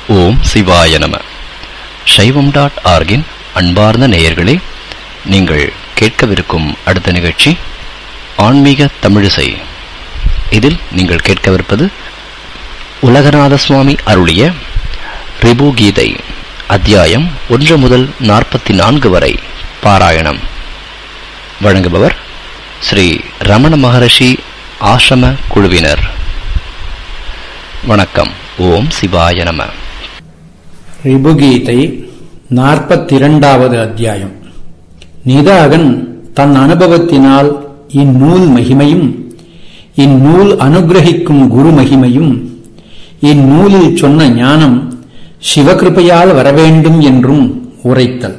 ஓம் சிவாய நம சைவம் டாட் ஆர்கின் அன்பார்ந்த நேயர்களே நீங்கள் கேட்கவிருக்கும் அடுத்த நிகழ்ச்சி ஆன்மீக தமிழிசை இதில் நீங்கள் கேட்கவிருப்பது உலகநாத சுவாமி அருளிய ரிபு கீதை அத்தியாயம் ஒன்று முதல் நாற்பத்தி நான்கு வரை பாராயணம் வழங்குபவர் ஸ்ரீ ரமண மகரிஷி ஆசிரம குழுவினர் வணக்கம் ஓம் சிவாய நம ரிபுகீதை நாற்பத்திரண்டாவது அத்தியாயம் நிதாகன் தன் அனுபவத்தினால் இந்நூல் மகிமையும் இந்நூல் அனுகிரகிக்கும் குரு மகிமையும் இந்நூலில் சொன்ன ஞானம் சிவகிருபையால் வரவேண்டும் என்றும் உரைத்தல்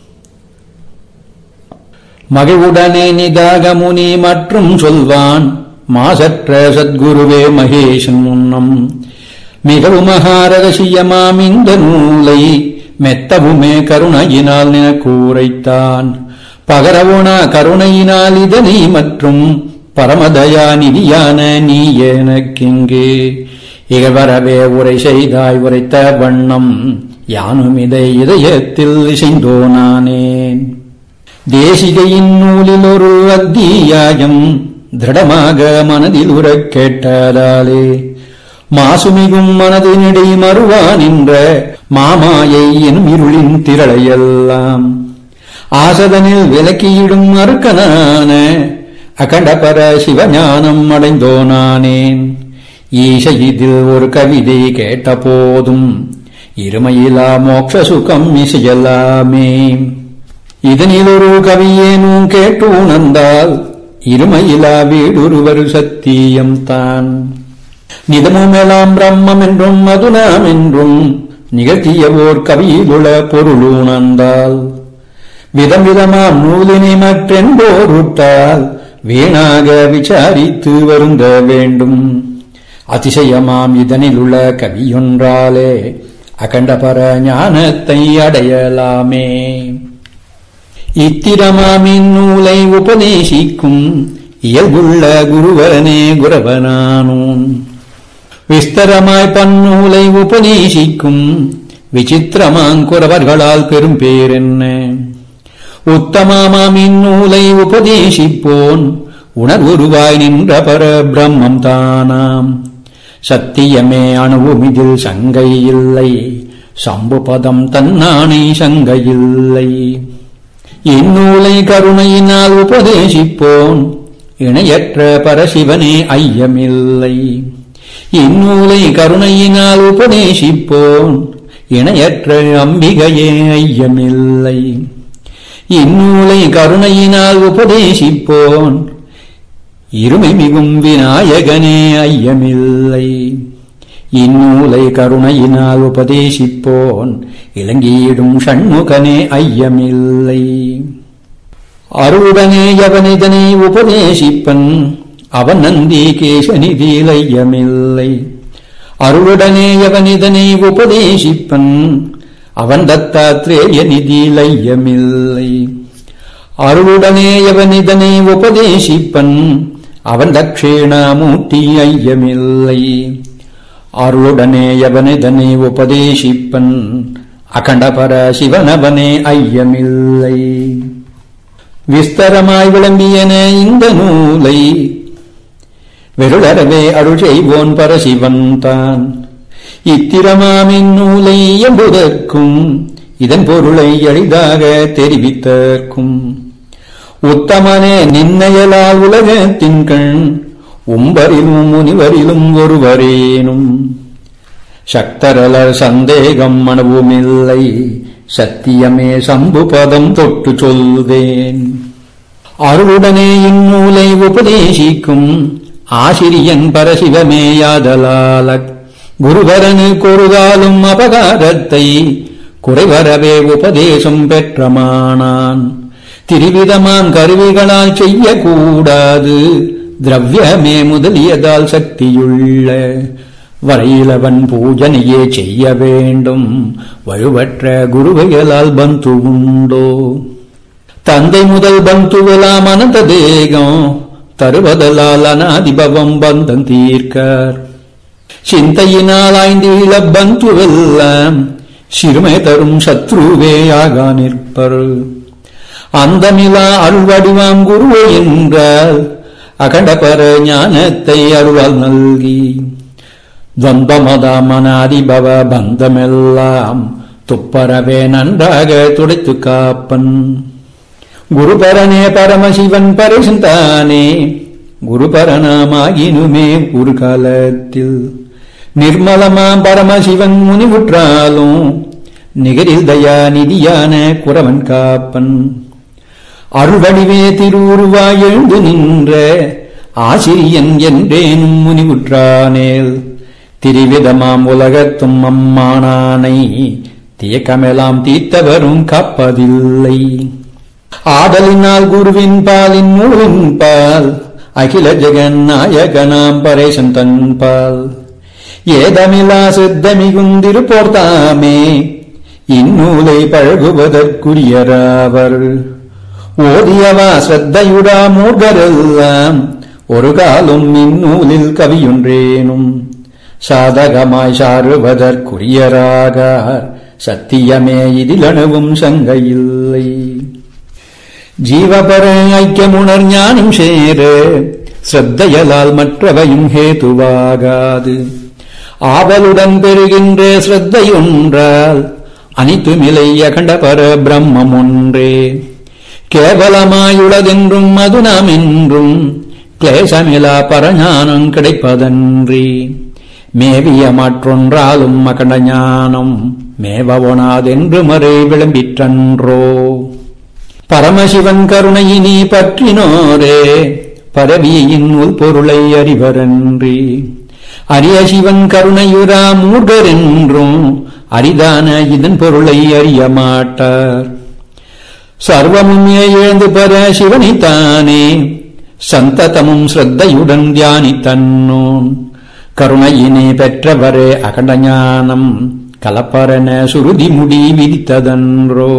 மகிழ்வுடனே நிதாக முனி மற்றும் சொல்வான் மாசற்ற சத்குருவே மகேசன் முன்னம் மிகவும் மகாரகசியமாம் இந்த நூலை மெத்தவுமே கருணையினால் நினக்கூரைத்தான் பகரவுணா கருணையினால் இதனை மற்றும் பரமதயா நிதியான நீ எனக்கிங்கே இகழ்வரவே உரை செய்தாய் உரைத்த வண்ணம் யானும் இதை இதயத்தில் இசைந்தோனானேன் தேசிகையின் நூலில் ஒரு அத்தியாயம் திருடமாக மனதில் உறக் கேட்டதாலே மாசுமிகும் மனதினிடை மறுவா நின்ற மாமாயை எனும் இருளின் திரளையெல்லாம் ஆசதனில் விலக்கியிடும் அருக்கனான அகண்டபர சிவஞானம் அடைந்தோனானேன் ஈச இதில் ஒரு கவிதை கேட்ட போதும் இருமையிலா மோட்ச சுகம் இசையலாமே இதனில் ஒரு கவியேனும் கேட்டு உணர்ந்தால் இருமையிலா வீடுருவர் சத்தியம் தான் நிதமுமெல்லாம் பிரம்மம் என்றும் மதுனாம் என்றும் நிகழ்த்திய ஓர் கவியிலுள பொருளுணர்ந்தால் விதம் விதமாம் நூலினை மற்றென்போருட்டால் வீணாக விசாரித்து வருந்த வேண்டும் அதிசயமாம் இதனில் உள்ள கவியொன்றாலே அகண்டபர ஞானத்தை அடையலாமே இத்திரமாமின் நூலை உபதேசிக்கும் இயல்புள்ள குருவனே குரவனானூன் விஸ்தரமாய் பன்னூலை உபதேசிக்கும் விசித்திரமாங்குறவர்களால் பெரும் பேரென்ன உத்தமாமாம் இந்நூலை உபதேசிப்போன் உணர்வுருவாய் நின்ற பர பிரம்மம் தானாம் சத்தியமே அணுவுமிதில் சங்கை இல்லை சம்புபதம் தன்னானை சங்கையில்லை இந்நூலை கருணையினால் உபதேசிப்போன் இணையற்ற பரசிவனே ஐயமில்லை இந்நூலை கருணையினால் உபதேசிப்போன் இணையற்ற அம்பிகையே ஐயமில்லை இந்நூலை கருணையினால் உபதேசிப்போன் இருமை மிகும் விநாயகனே ஐயமில்லை இந்நூலை கருணையினால் உபதேசிப்போன் இலங்கியிடும் ஷண்முகனே ஐயமில்லை அருளுடனே எவனிதனை உபதேசிப்பன் அவன் நந்தி கேசனிதியில் ஐயமில்லை அருளுடனே எவனிதனை உபதேசிப்பன் அவன் தத்தாத்ரேய நிதியில் ஐயமில்லை அருளுடனே எவனிதனை உபதேசிப்பன் அவன் தக்ஷேணாமூர்த்தி ஐயமில்லை அருளுடனே எவனிதனை உபதேசிப்பன் அகண்டபர சிவனவனே ஐயமில்லை விஸ்தரமாய் விளம்பியன இந்த நூலை வெருளரவே அருள் செய்வோன் பரசிவன் தான் இத்திரமாமின் நூலை என்பதற்கும் இதன் பொருளை எளிதாக தெரிவித்தற்கும் உத்தமனே நின்னையலால் உலகத்தின் கண் உம்பரிலும் முனிவரிலும் ஒருவரேனும் சக்தரலர் சந்தேகம் மனவுமில்லை சத்தியமே சம்புபதம் தொட்டு சொல்வேன் அருளுடனே இந்நூலை உபதேசிக்கும் ஆசிரியன் பரசிவமேயாதலால குருவரனு கொருகாலும் அபகாரத்தை குறைவரவே உபதேசம் பெற்றமானான் திருவிதமாம் கருவிகளால் செய்யக்கூடாது திரவியமே முதலியதால் சக்தியுள்ள வரையிலவன் பூஜனையே செய்ய வேண்டும் வலுவற்ற குருவையலால் பந்து உண்டோ தந்தை முதல் பந்துவலாம் அனந்த தேகம் தருவதலால் அநாதிபவம் பந்தம் தீர்க்கார் சிந்தையினால் ஆய்ந்தீழ பந்துவெல்லாம் சிறுமை தரும் சத்ருவேயாக நிற்பர் அந்தமிலா அருள்வடிவாம் குருவை என்றால் அகண்டபர ஞானத்தை அருளால் நல்கி துவந்தமதாமனாதிபவ பந்தமெல்லாம் துப்பரவே நன்றாக துடைத்து காப்பன் குருபரனே பரமசிவன் பரிசுந்தானே குருபரனாமாகினுமே ஒரு காலத்தில் நிர்மலமாம் பரமசிவன் முனிவுற்றாலும் நிகரில் தயா நிதியான குறவன் காப்பன் அருள்வடிவே திருவுருவாய் எழுந்து நின்ற ஆசிரியன் என்றேனும் முனிவுற்றானேல் திரிவிதமாம் உலகத்தும் அம்மானானை தியக்கமெல்லாம் தீர்த்தவரும் காப்பதில்லை ஆதலினால் குருவின் பாலின் நூலின் பால் அகில ஜெகன் நாயகனாம் பரேசன் தன் பால் ஏதமிலா சித்தமிகுந்திருப்போர்தாமே இந்நூலை பழகுவதற்குரியராவர் ஓதியவா ஸ்ரத்தையுடா மூர்கரெல்லாம் ஒரு காலும் இந்நூலில் கவியொன்றேனும் சாதகமாய் சாருவதற்குரியராகார் சத்தியமே இதிலணுவும் சங்கையில்லை ஜீவபர ஐக்கியமுணர் ஞானம் சேர ஸ்ரத்தையலால் மற்றவையும் ஹேதுவாகாது ஆவலுடன் பெறுகின்ற ஸ்ரத்தையொன்றால் அனைத்துமிலை அகண்டபர பிரம்மம் ஒன்றே கேவலமாயுள்ளதென்றும் அது நாம் என்றும் கிளேசமிலா பரஞானம் கிடைப்பதன்றி மேவிய மற்றொன்றாலும் அகண்ட ஞானம் மேவவொனாதென்று மறை விளம்பிற்றன்றோ பரமசிவன் கருணையினி பற்றினோரே பரவியின் உள் பொருளை அறிவரன்றி அரிய சிவன் கருணையுரா மூடரென்றும் அரிதான இதன் பொருளை அறிய மாட்டார் சர்வமும் எழுந்து பெற சிவனைத்தானே சந்ததமும் ஸ்ரத்தையுடன் தியானித்தன்னோன் கருணையினை பெற்றவரே அகண்ட ஞானம் கலப்பரன சுருதி முடி விதித்ததன்றோ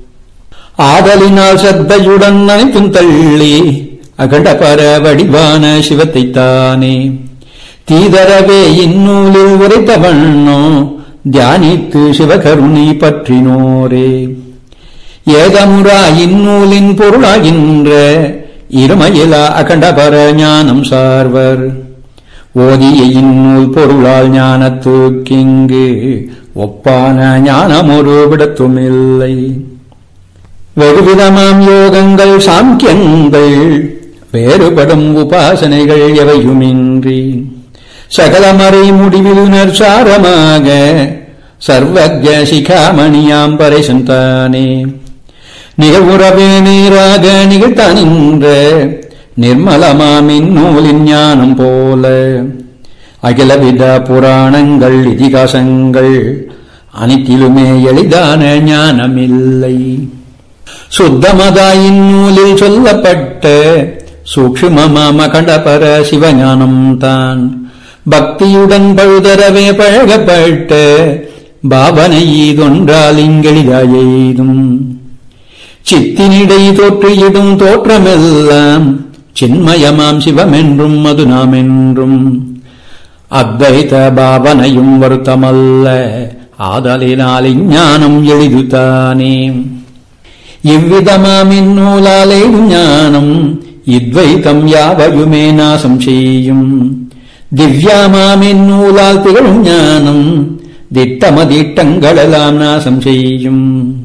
ஆதலினால் சத்தையுடன் அனைத்தும் தள்ளி அகண்டபர வடிவான சிவத்தைத்தானே தீதரவே இந்நூலில் உரைத்தவண்ணோ தியானித்து சிவகருணை பற்றினோரே ஏகமுறா இந்நூலின் பொருளாகின்ற இருமையிலா அகண்டபர ஞானம் சார்வர் ஓதிய இந்நூல் பொருளால் ஞானத்துக்கிங்கு ஒப்பான ஞானமொரு விடத்துமில்லை வெகுவிதமாம் யோகங்கள் சாங்கியங்கள் வேறுபடும் உபாசனைகள் எவையுமின்றி சகலமறை முடிவிலுனர் சாரமாக சர்வஜ சிகாமணியாம் பரைசந்தானே நிகழ்வுறவே நீராக நிகழ்த்தானின்ற நிர்மலமாமின் நூலின் ஞானம் போல அகிலவித புராணங்கள் இதிகாசங்கள் அனைத்திலுமே எளிதான ஞானமில்லை சுத்தமதாயின் நூலில் சொல்லப்பட்ட சூக்ஷ்மமாம கண்டபர சிவஞானம் தான் பக்தியுடன் பழுதரவே பழகப்பட்ட பாவனை ஈதொன்றால் இங்கெளிதாயெய்தும் சித்தினிடை தோற்றியிடும் தோற்றமெல்லாம் சின்மயமாம் சிவமென்றும் அது நாம் என்றும் அத்வைத பாவனையும் வருத்தமல்ல ஆதலினால் இஞ்ஞானம் எளிதுதானே இவ்விதமாம் இந்நூலாலே ஞானம் இத்வைதம் யாவையுமே நாசம் செய்யும் திவ்யாமாம் இந்நூலால் திகழும் ஞானம் திட்டமதிட்டங்களெல்லாம் நாசம் செய்யும்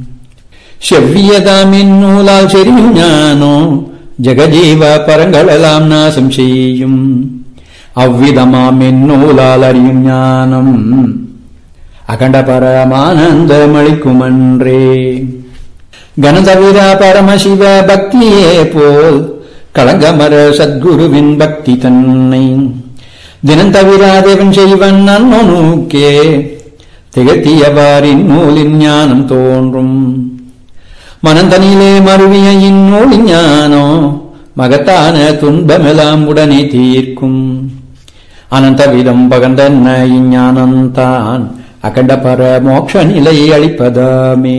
செவ்வியதாம் இந்நூலால் செறியும் ஞானோ ஜெகஜீவ பரங்களெல்லாம் நாசம் செய்யும் அவ்விதமாம் இந்நூலால் அறியும் ஞானம் அகண்ட பரமானந்தமளிக்குமன்றே கனதவிரா பரமசிவ பக்தியே போல் களங்கமர சத்குருவின் பக்தி தன்னை தினந்தவிராதேவன் செய்வன் நன்னொனூக்கே திகழ்த்தியவாரின் நூலின் ஞானம் தோன்றும் மனந்தனிலே மருவிய இந்நூலின் ஞானோ மகத்தான துன்பமெல்லாம் உடனே தீர்க்கும் அனந்த விதம் பகந்தன்ன இஞ்ஞானந்தான் அகண்ட பர மோட்ச நிலை அளிப்பதாமே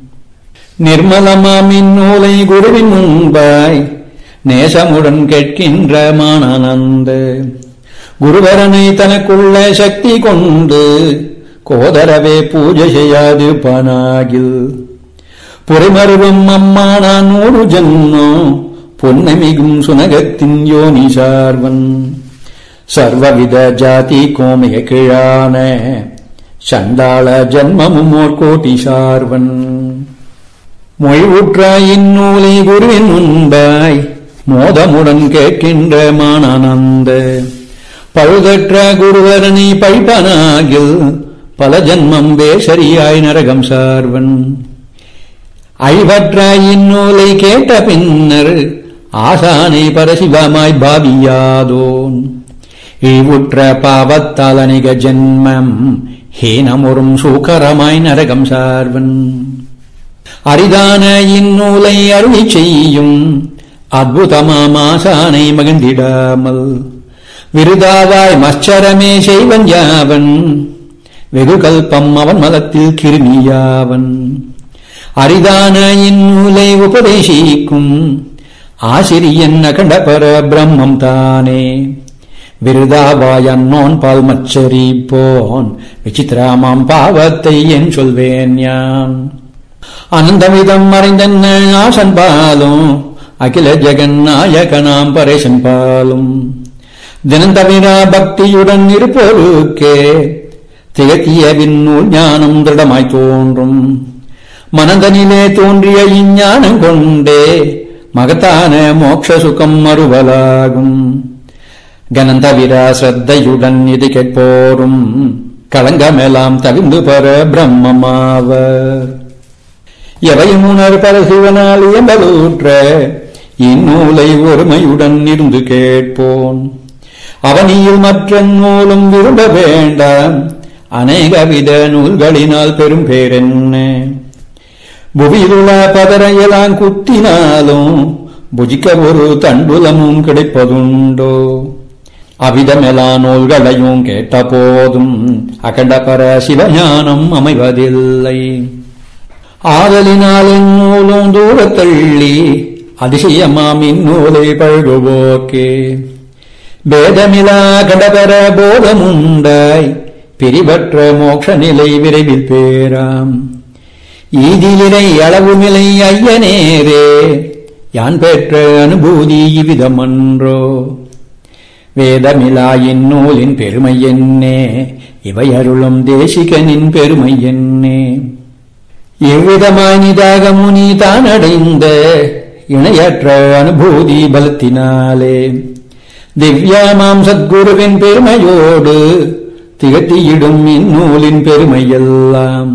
நிர்மலமாம் இந்நூலை குருவின் முன்பாய் நேசமுடன் கேட்கின்ற மானந்த குருவரனை தனக்குள்ள சக்தி கொண்டு கோதரவே பூஜை செய்யாது பனாகில் பொறிமருவும் அம்மா நான் நூறு ஜன்மம் பொன்னமிகும் சுனகத்தின் யோனி சார்வன் சர்வவித ஜாதி கோமிக கிழான சண்டாள ஜன்மமும் ஓர் கோட்டி சார்வன் மொழிவுற்றாய் இந்நூலை குருவின் முன்பாய் மோதமுடன் கேட்கின்ற மானானந்த பழுதற்ற குருவரனை பழிப்பனாகில் பல ஜன்மம் வேசரியாய் நரகம் சார்வன் அழிவற்றாய் இந்நூலை கேட்ட பின்னர் ஆசானை பரசிவமாய் பாவியாதோன் இழிவுற்ற பாவத்தால் அணிக ஜென்மம் ஹீனமுறும் சூக்கரமாய் நரகம் சார்வன் அரிதான இந்நூலை அருளி செய்யும் அற்புதமாம் ஆசானை மகிழ்ந்திடாமல் விருதாவாய் மச்சரமே செய்வன் யாவன் வெகு கல்பம் அவன் மலத்தில் கிருமியாவன் அரிதான இந்நூலை உபதேசிக்கும் ஆசிரியன் அகண்டபர பிரம்மம் தானே விருதாவாயன்னோன் பால் மச்சரி போன் விசித்திராமாம் பாவத்தை என் சொல்வேன் யான் அனந்தமிதம் மறைந்தன்ன ஆசன் பாலும் அகில ஜெகநாயகனாம் பரேசன் பாலும் தினந்தவிரா பக்தியுடன் இருப்போருக்கே திகத்திய விண்ணூல் ஞானம் திருடமாய் தோன்றும் மனதனிலே தோன்றிய இஞ்ஞானம் கொண்டே மகத்தான மோட்ச சுகம் மறுவலாகும் கனந்தவிரா ஸ்ரத்தையுடன் இது கேட்போரும் களங்கமெல்லாம் தவிர்ந்து பெற பிரம்மமாவர் எவையும் உணர் பரசிவனால் இயம்பலூற்ற இந்நூலை ஒருமையுடன் இருந்து கேட்போன் அவனியில் மற்ற நூலும் விரும்ப வேண்டாம் அநேகவித நூல்களினால் பெரும் பேரென்ன புவியிலுள்ள பதரையெல்லாம் குத்தினாலும் புஜிக்க ஒரு தண்டுலமும் கிடைப்பதுண்டோ அவிதமெலா நூல்களையும் கேட்ட போதும் அகண்டபர சிவஞானம் அமைவதில்லை ஆதலினால் இந்நூலும் தூரத்தள்ளி அதிசயமாம் இந்நூலை பழுகுவோக்கே பேதமிலா கடபர போதமுண்டாய் பிரிவற்ற மோட்ச நிலை விரைவில் பேராம் ஈதிலிரை அளவுமிலை ஐயனேரே யான் பெற்ற அனுபூதி இவ்விதமன்றோ வேதமிலா இந்நூலின் பெருமை என்னே இவை அருளும் தேசிகனின் பெருமை என்னே எவ்விதமாய் நிதாக முனி தான் அடைந்த இணையற்ற அனுபூதி பலத்தினாலே திவ்யாமாம் சத்குருவின் பெருமையோடு திகட்டியிடும் இந்நூலின் பெருமையெல்லாம்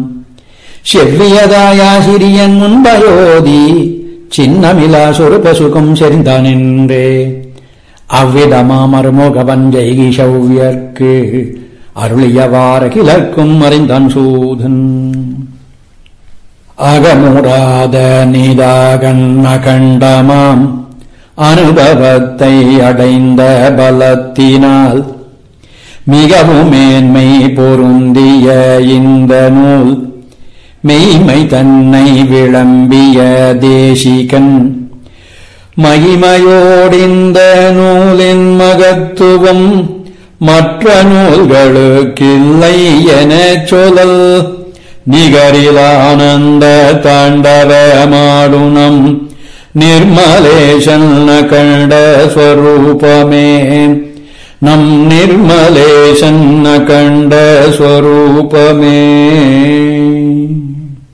செவ்வியதாயாசிரியன் முன்பயோதி சின்னமிலா சொருப சுகம் செறிந்தானென்றே அவ்விதமாம் அருமுகவன் ஜெய்கிஷவ்யர்க்கு அருளியவார கிளர்க்கும் அறிந்தான் சூதன் அகமுறாத நீதாகன் அகண்டமாம் அனுபவத்தை அடைந்த பலத்தினால் மிகவும் மேன்மை பொருந்திய இந்த நூல் மெய்மை தன்னை விளம்பிய தேசிகன் மகிமையோடிந்த நூலின் மகத்துவம் மற்ற நூல்களுக்கில்லை எனச் சொல்லல் நிகரிலானந்த தாண்டவமாடுனம் நிர்மலேஷன் கண்ட ஸ்வரூபமே நம் நிர்மலேஷன் கண்ட ஸ்வரூபமே